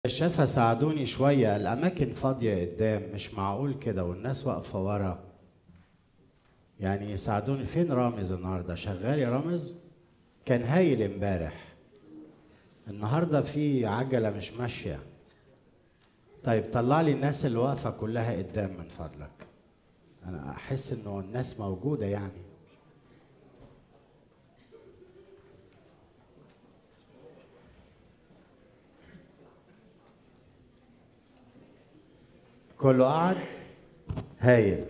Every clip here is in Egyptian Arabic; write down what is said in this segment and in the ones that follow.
الشفا ساعدوني شوية الأماكن فاضية قدام مش معقول كده والناس واقفة ورا يعني ساعدوني فين رامز النهاردة شغال يا رامز كان هايل امبارح النهاردة في عجلة مش ماشية طيب طلع لي الناس اللي واقفة كلها قدام من فضلك أنا أحس إنه الناس موجودة يعني كله قعد هايل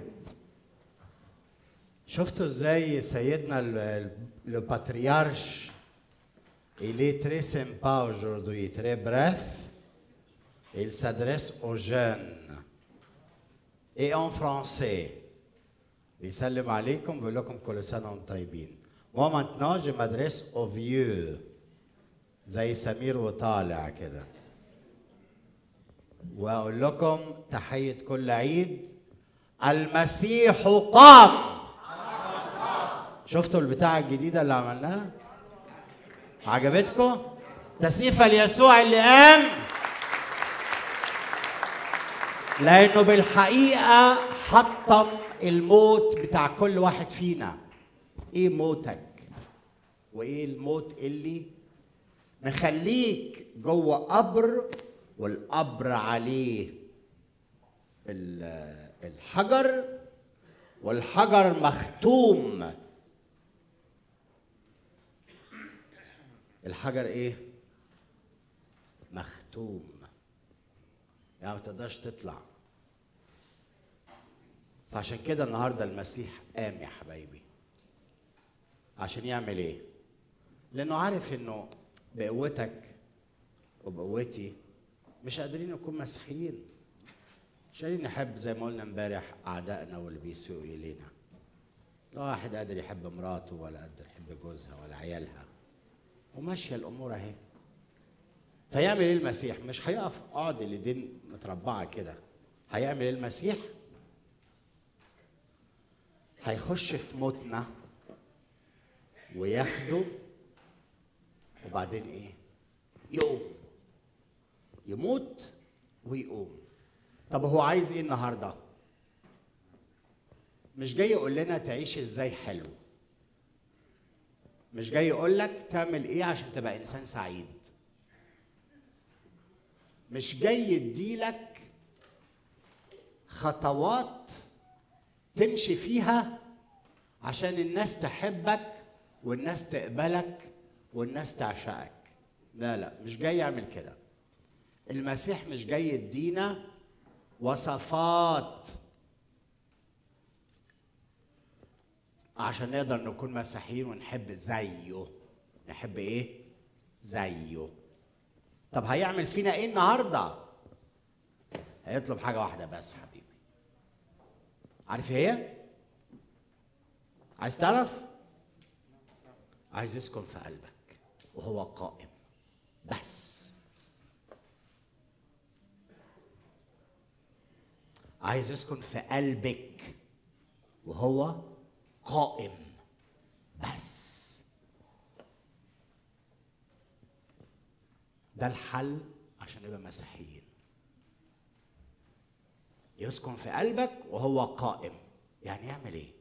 شفتوا ازاي سيدنا الباتريارش Il est très sympa aujourd'hui, très bref. Il s'adresse aux jeunes. Et en français. بيسلم عليكم بيقول لكم كل سنة وانتم طيبين. Moi maintenant je m'adresse aux vieux. زي سمير وطالع كده. واقول لكم تحيه كل عيد المسيح قام شفتوا البتاعه الجديده اللي عملناها عجبتكم تسقيفه ليسوع اللي قام لانه بالحقيقه حطم الموت بتاع كل واحد فينا ايه موتك وايه الموت اللي مخليك جوه قبر والقبر عليه الحجر والحجر مختوم الحجر ايه مختوم يعني ما تقدرش تطلع فعشان كده النهارده المسيح قام يا حبايبي عشان يعمل ايه لانه عارف انه بقوتك وبقوتي مش قادرين نكون مسيحيين مش قادرين نحب زي ما قلنا امبارح اعدائنا واللي بيسيئوا الينا لا واحد قادر يحب مراته ولا قادر يحب جوزها ولا عيالها وماشيه الامور اهي فيعمل ايه المسيح مش هيقف اقعد اليدين متربعه كده هيعمل ايه المسيح هيخش في موتنا وياخده وبعدين ايه يقوم يموت ويقوم طب هو عايز ايه النهارده مش جاي يقول لنا تعيش ازاي حلو مش جاي يقول لك تعمل ايه عشان تبقى انسان سعيد مش جاي يديلك خطوات تمشي فيها عشان الناس تحبك والناس تقبلك والناس تعشقك لا لا مش جاي يعمل كده المسيح مش جاي يدينا وصفات عشان نقدر نكون مسيحيين ونحب زيه نحب ايه زيه طب هيعمل فينا ايه النهارده هيطلب حاجه واحده بس حبيبي عارف هي عايز تعرف عايز يسكن في قلبك وهو قائم بس عايز يسكن في قلبك وهو قائم بس ده الحل عشان نبقى مسيحيين يسكن في قلبك وهو قائم يعني يعمل ايه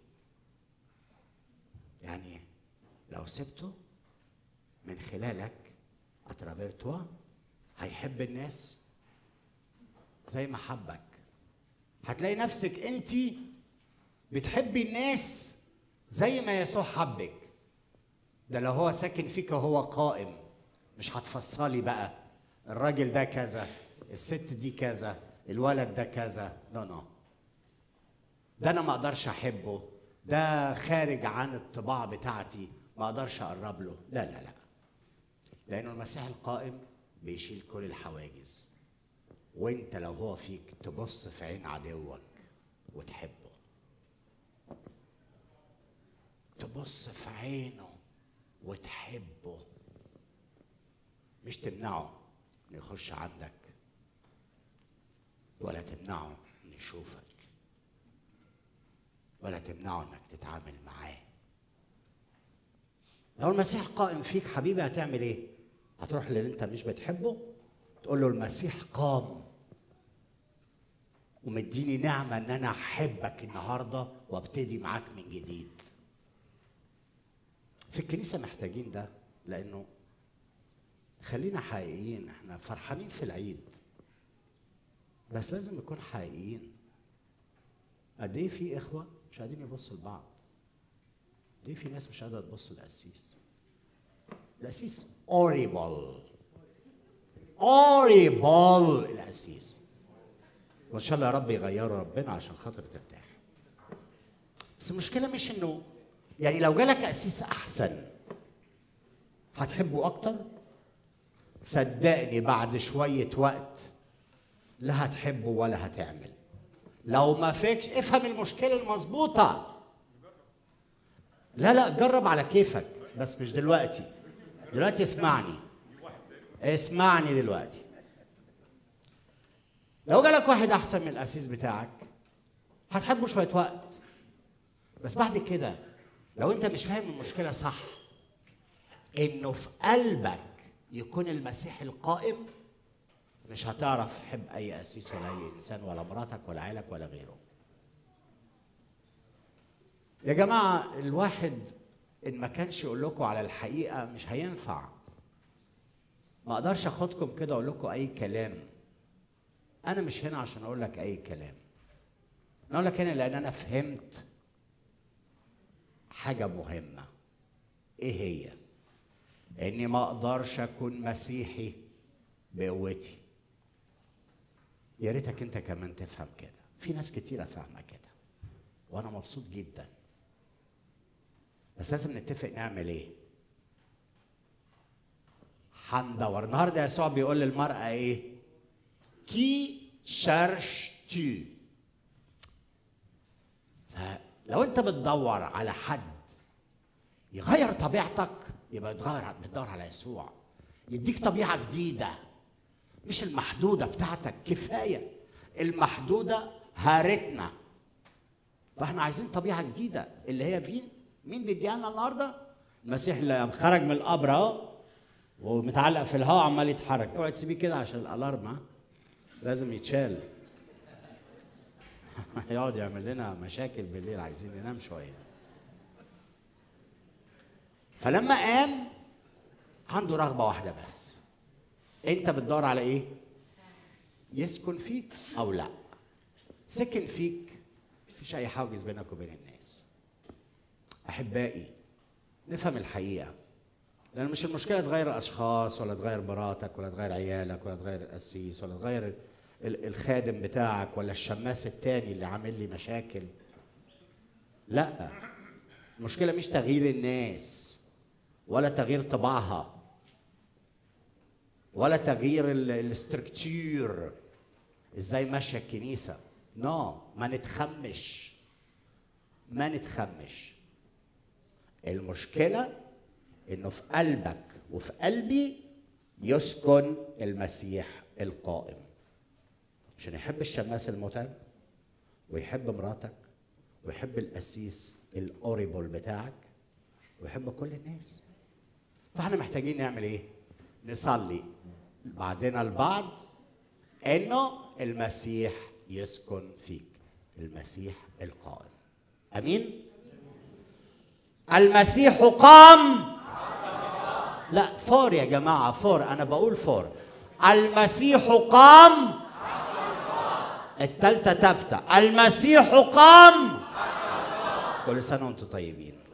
يعني لو سبته من خلالك اترافيرتوا هيحب الناس زي ما حبك هتلاقي نفسك انت بتحبي الناس زي ما يسوع حبك ده لو هو ساكن فيك وهو قائم مش هتفصلي بقى الراجل ده كذا الست دي كذا الولد ده كذا لا نو ده انا ما اقدرش احبه ده خارج عن الطباع بتاعتي ما اقدرش اقرب له لا لا لا لانه المسيح القائم بيشيل كل الحواجز وانت لو هو فيك تبص في عين عدوك وتحبه تبص في عينه وتحبه مش تمنعه انه يخش عندك ولا تمنعه انه يشوفك ولا تمنعه انك تتعامل معاه لو المسيح قائم فيك حبيبي هتعمل ايه هتروح للي انت مش بتحبه تقول له المسيح قام ومديني نعمه ان انا احبك النهارده وابتدي معاك من جديد في الكنيسه محتاجين ده لانه خلينا حقيقيين احنا فرحانين في العيد بس لازم نكون حقيقيين قد ايه في اخوه مش قادرين يبصوا لبعض قد ايه في ناس مش قادره تبص للقسيس القسيس اوريبل اوريبل القسيس وان شاء الله يا رب يغيره ربنا عشان خاطر ترتاح بس المشكله مش انه يعني لو جالك قسيس احسن هتحبه اكتر صدقني بعد شويه وقت لا هتحبه ولا هتعمل لو ما فيكش افهم المشكله المظبوطه لا لا جرب على كيفك بس مش دلوقتي دلوقتي اسمعني اسمعني دلوقتي لو جالك واحد احسن من الاسيس بتاعك هتحبه شويه وقت بس بعد كده لو انت مش فاهم المشكله صح انه في قلبك يكون المسيح القائم مش هتعرف تحب اي اسيس ولا اي انسان ولا مراتك ولا عيلك ولا غيره يا جماعه الواحد ان ما كانش يقول لكم على الحقيقه مش هينفع ما اقدرش اخدكم كده اقول لكم اي كلام انا مش هنا عشان اقول لك اي كلام انا اقول لك هنا لان انا فهمت حاجه مهمه ايه هي اني ما اقدرش اكون مسيحي بقوتي يا ريتك انت كمان تفهم كده في ناس كتيره فاهمه كده وانا مبسوط جدا بس لازم نتفق نعمل ايه هندور النهارده يسوع بيقول للمرأة ايه؟ كي شارش تو فلو انت بتدور على حد يغير طبيعتك يبقى تغير بتدور على يسوع يديك طبيعة جديدة مش المحدودة بتاعتك كفاية المحدودة هارتنا فاحنا عايزين طبيعة جديدة اللي هي مين؟ مين بيديها لنا النهارده؟ المسيح اللي خرج من القبر اهو ومتعلق في الهواء عمال يتحرك اوعي تسيبيه كده عشان الالارم ها لازم يتشال هيقعد يعمل لنا مشاكل بالليل عايزين ننام شويه فلما قام عنده رغبه واحده بس انت بتدور على ايه يسكن فيك او لا سكن فيك مفيش اي حاجز بينك وبين الناس احبائي نفهم الحقيقه لان مش المشكله تغير اشخاص ولا تغير مراتك ولا تغير عيالك ولا تغير القسيس ولا تغير الخادم بتاعك ولا الشماس التاني اللي عامل لي مشاكل لا المشكله مش تغيير الناس ولا تغيير طباعها ولا تغيير الاستركتور ازاي ماشيه الكنيسه نو no. ما نتخمش ما نتخمش المشكله انه في قلبك وفي قلبي يسكن المسيح القائم عشان يحب الشماس المتعب ويحب مراتك ويحب القسيس الاوريبل بتاعك ويحب كل الناس فاحنا محتاجين نعمل ايه نصلي بعدنا البعض انه المسيح يسكن فيك المسيح القائم امين المسيح قام لا فور يا جماعة فور أنا بقول فور المسيح قام التالتة تابتة المسيح قام كل سنة وأنتم طيبين